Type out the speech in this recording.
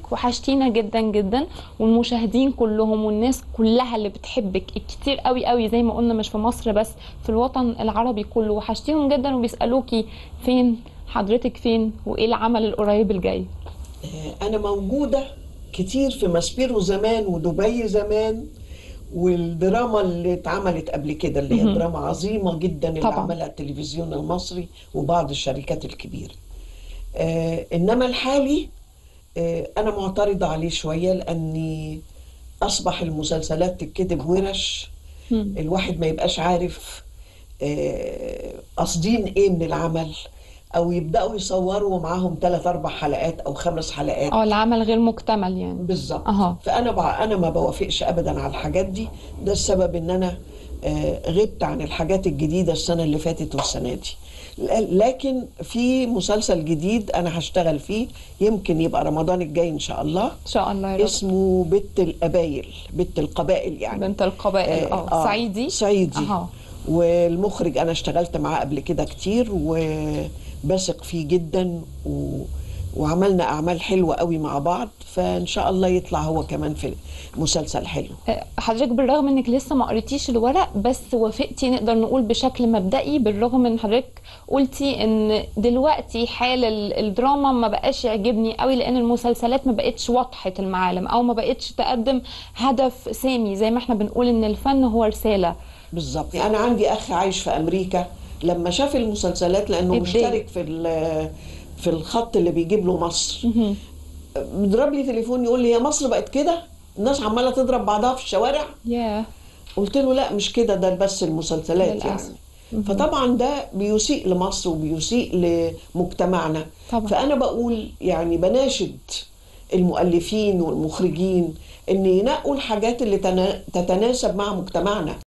وحشتينا جدا جدا والمشاهدين كلهم والناس كلها اللي بتحبك كتير قوي قوي زي ما قلنا مش في مصر بس في الوطن العربي كله وحشتيهم جدا وبيسالوكي فين حضرتك فين وايه العمل القريب الجاي آه، انا موجوده كتير في ماسبيرو زمان ودبي زمان والدراما اللي اتعملت قبل كده اللي هي مهم. دراما عظيمه جدا اللي طبعاً. عملها التلفزيون المصري وبعض الشركات الكبيره آه انما الحالي آه انا معترضه عليه شويه لاني اصبح المسلسلات تتكتب ورش مم. الواحد ما يبقاش عارف آه، قاصدين ايه من العمل او يبداوا يصوروا ومعاهم ثلاث اربع حلقات او خمس حلقات اه العمل غير مكتمل يعني بالظبط أها. فانا بع... انا ما بوافقش ابدا على الحاجات دي ده السبب ان انا آه، غبت عن الحاجات الجديده السنه اللي فاتت والسنه دي ل- لكن في مسلسل جديد انا هشتغل فيه يمكن يبقى رمضان الجاي ان شاء الله ان شاء الله يا رب اسمه بت القبايل بت القبائل يعني بنت القبائل اه آه، صعيدي صعيدي اها والمخرج انا اشتغلت معاه قبل كده كتير وبثق فيه جدا و... وعملنا اعمال حلوه قوي مع بعض فان شاء الله يطلع هو كمان في مسلسل حلو حضرتك بالرغم انك لسه ما قريتيش الورق بس وافقتي نقدر نقول بشكل مبدئي بالرغم ان حضرتك قلتي ان دلوقتي حال ال- الدراما ما بقاش يعجبني قوي لان المسلسلات ما بقتش وضحت المعالم او ما بقتش تقدم هدف سامي زي ما احنا بنقول ان الفن هو رسالة بالظبط انا عندي اخ عايش في امريكا لما شاف المسلسلات لانه اتضايق. مشترك في ال- في الخط اللي بيجيب له مصر مهم. بيضرب لي تليفون يقول لي هي مصر بقت كده الناس عماله تضرب بعضها في الشوارع ياه قلت له لا مش كده ده بس المسلسلات للأسف. يعني فطبعا ده بيسيء لمصر وبيسيء لمجتمعنا طبعا. فانا بقول يعني بناشد المؤلفين والمخرجين ان ينقوا الحاجات اللي تنا- تتناسب مع مجتمعنا